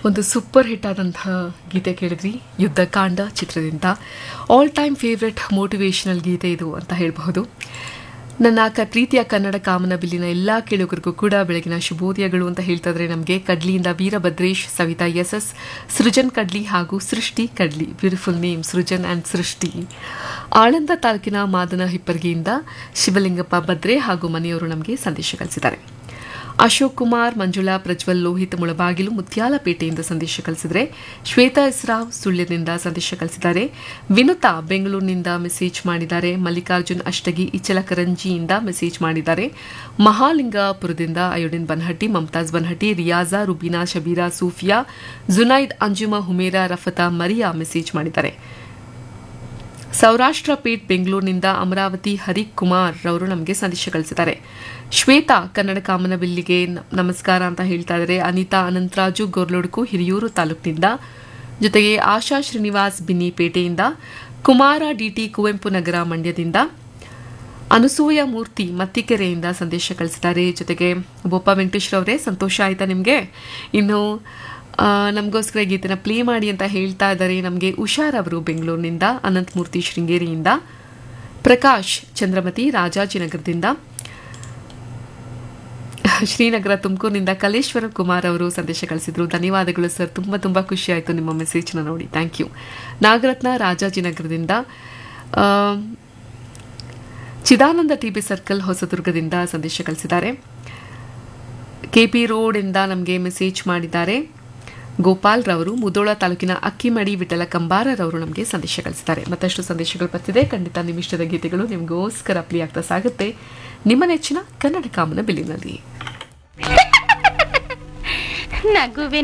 ಒಂದು super hit ಆದಂತಹ ಗೀತೆ ಕೇಳಿದ್ವಿ ಯುದ್ಧಕಾಂಡ ಚಿತ್ರದಿಂದ ಆಲ್ ಟೈಮ್ ಫೇವ್ರೆಟ್ ಮೋಟಿವೇಶನಲ್ ಗೀತೆ ಇದು ಅಂತ ಹೇಳಬಹುದು ನನ್ನ ಕ ಪ್ರೀತಿಯ ಕನ್ನಡ ಕಾಮನಬಿಲ್ಲಿನ ಎಲ್ಲ ಕೇಳುಗರಿಗೂ ಕೂಡ ಬೆಳಗಿನ ಶುಭೋದಯಗಳು ಅಂತ ಹೇಳ್ತಾ ಇದ್ರೆ ನಮಗೆ ಕಡ್ಲಿಯಿಂದ ವೀರಭದ್ರೇಶ್ ಸವಿತಾ ಎಸ್ ಎಸ್ ಸೃಜನ್ ಕಡ್ಲಿ ಹಾಗೂ ಸೃಷ್ಟಿ ಕಡ್ಲಿ ಬ್ಯೂಟಿಫುಲ್ ನೇಮ್ ಸೃಜನ್ ಆ್ಯಂಡ್ ಸೃಷ್ಟಿ ಆಳಂದ ತಾಲೂಕಿನ ಮಾದನ ಹಿಪ್ಪರ್ಗಿಯಿಂದ ಶಿವಲಿಂಗಪ್ಪ ಬದ್ರೆ ಹಾಗೂ ಮನೆಯವರು ನಮಗೆ ಸಂದೇಶ ಕಳಿಸಿದ್ದಾರೆ ಅಶೋಕ್ ಕುಮಾರ್ ಮಂಜುಳಾ ಪ್ರಜ್ವಲ್ ಲೋಹಿತ್ ಮುಳಬಾಗಿಲು ಮುತ್ಯಾಲಪೇಟೆಯಿಂದ ಸಂದೇಶ ಕಳಿಸಿದರೆ ಶ್ವೇತಾ ಇಸ್ರಾವ್ ಸುಳ್ಯದಿಂದ ಸಂದೇಶ ಕಳಿಸಿದ್ದಾರೆ ವಿನುತಾ ಬೆಂಗಳೂರಿನಿಂದ ಮೆಸೇಜ್ ಮಾಡಿದ್ದಾರೆ ಮಲ್ಲಿಕಾರ್ಜುನ್ ಅಷ್ಟಗಿ ಇಚಲಕರಂಜಿಯಿಂದ ಮೆಸೇಜ್ ಮಾಡಿದ್ದಾರೆ ಮಹಾಲಿಂಗಪುರದಿಂದ ಅಯೋಡಿನ್ ಬನ್ಹಟ್ಟಿ ಮಮತಾಜ್ ಬನ್ಹಟ್ಟಿ ರಿಯಾಜಾ ರುಬೀನಾ ಶಬೀರಾ ಸೂಫಿಯಾ ಜುನೈದ್ ಅಂಜುಮಾ ಹುಮೇರಾ ರಫತಾ ಮರಿಯಾ ಮೆಸೇಜ್ ಮಾಡಿದ್ದಾರೆ ಸೌರಾಷ್ಟ್ರ ಪೇಟ್ ಬೆಂಗಳೂರಿನಿಂದ ಅಮರಾವತಿ ಹರಿಕುಮಾರ್ ರವರು ನಮಗೆ ಸಂದೇಶ ಕಳಿಸಿದ್ದಾರೆ ಶ್ವೇತಾ ಕನ್ನಡ ಕಾಮನಬಿಲ್ಲಿಗೆ ನ- ನಮಸ್ಕಾರ ಅಂತ ಹೇಳ್ತಾ ಇದ್ದಾರೆ ಅನಿತಾ ಅನಂತರಾಜು ಗೊರ್ಲೊಡ್ಕು ಹಿರಿಯೂರು ತಾಲೂಕಿನಿಂದ ಜೊತೆಗೆ ಆಶಾ ಶ್ರೀನಿವಾಸ್ ಬಿನ್ನಿಪೇಟೆಯಿಂದ ಕುಮಾರ ಡಿಟಿ ಕುವೆಂಪು ನಗರ ಮಂಡ್ಯದಿಂದ ಅನಸೂಯ ಮೂರ್ತಿ ಮತ್ತಿಕೆರೆಯಿಂದ ಸಂದೇಶ ಕಳಿಸಿದ್ದಾರೆ ಜೊತೆಗೆ ಬೋಪ ವೆಂಕಟೇಶ್ವರವರೇ ಸಂತೋಷ ಆಯ್ತಾ ನಿಮಗೆ ಇನ್ನು ಆ, ನಮಗೋಸ್ಕರ ಗೀತೆನ ಪ್ಲೇ ಮಾಡಿ ಅಂತ ಹೇಳ್ತಾ ಇದ್ದಾರೆ ನಮಗೆ ಉಷಾರ್ ಅವರು ಬೆಂಗಳೂರಿನಿಂದ ಅನಂತಮೂರ್ತಿ ಶೃಂಗೇರಿಯಿಂದ ಪ್ರಕಾಶ್ ಚಂದ್ರಮತಿ ರಾಜಾಜಿನಗರದಿಂದ ಶ್ರೀನಗರ ತುಮಕೂರಿನಿಂದ ಕಲೇಶ್ವರ ಕುಮಾರ್ ಅವರು ಸಂದೇಶ ಕಳಿಸಿದ್ರು ಧನ್ಯವಾದಗಳು ಸರ್ ತುಂಬ ತುಂಬ ಖುಷಿ ಆಯಿತು ನಿಮ್ಮ ಮೆಸೇಜ್ನ ನೋಡಿ ಥ್ಯಾಂಕ್ ಯು ನಾಗರತ್ನ ರಾಜಾಜಿನಗರದಿಂದ ಆ, ಚಿದಾನಂದ ಟಿಬಿ ಸರ್ಕಲ್ ಹೊಸದುರ್ಗದಿಂದ ಸಂದೇಶ ಕಳಿಸಿದ್ದಾರೆ ಕೆಪಿ ರೋಡ್ ಇಂದ ನಮಗೆ ಮೆಸೇಜ್ ಮಾಡಿದ್ದಾರೆ ಗೋಪಾಲ್ ರವರು ಮುದೋಳ ತಾಲೂಕಿನ ಅಕ್ಕಿಮಡಿ ವಿಠಲ ಕಂಬಾರರವರು ನಮಗೆ ಸಂದೇಶ ಕಳಿಸಿದ್ದಾರೆ ಮತ್ತಷ್ಟು ಸಂದೇಶಗಳು ಬರ್ತಿದೆ ಖಂಡಿತ ನಿಮ್ಮ ಇಷ್ಟದ ಗೀತೆಗಳು ನಿಮಗೋಸ್ಕರ ಪ್ಲೇ ಆಗ್ತಾ ಸಾಗುತ್ತೆ ನಿಮ್ಮ ನೆಚ್ಚಿನ ಕನ್ನಡ ಕಾಮನ ಬಿಲ್ಲಿನಲ್ಲಿ ನಗುವೆ